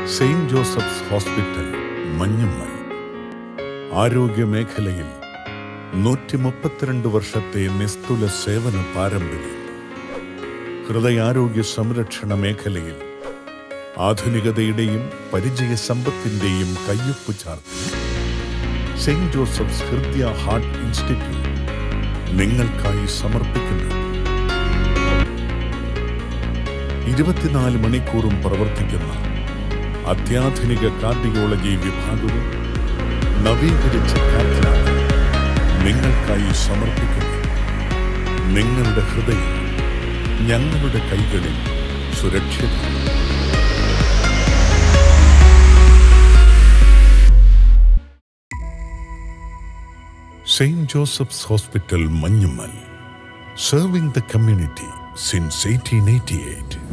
Saint Joseph's hospital Manjummel ആരോഗ്യ മേഖലയിൽ നൂറ്റി മുപ്പത്തിരണ്ട് വർഷത്തെ നിസ്തുല സേവന പാരമ്പര്യം ഹൃദയാരോഗ്യ സംരക്ഷണ മേഖലയിൽ ആധുനികതയുടെയും പരിചയ സമ്പത്തിന്റെയും കയ്യൊപ്പ് ചാർത്തി സെയിന്റ് ജോസഫ്സ് ഹൃദയ ഹാർട്ട് ഇൻസ്റ്റിറ്റ്യൂട്ട് നിങ്ങൾക്കായി സമർപ്പിക്കുന്നു ഇരുപത്തിനാല് മണിക്കൂറും പ്രവർത്തിക്കുന്ന അത്യാധുനിക കാർഡിയോളജി വിഭാഗവും നവീകരിച്ച കാർഡിലാണ് നിങ്ങൾക്കായി സമർപ്പിക്കുന്നു നിങ്ങളുടെ ഹൃദയം ഞങ്ങളുടെ കൈകളിൽ സുരക്ഷിതം Saint Joseph's hospital Manjummel serving the community since 1888.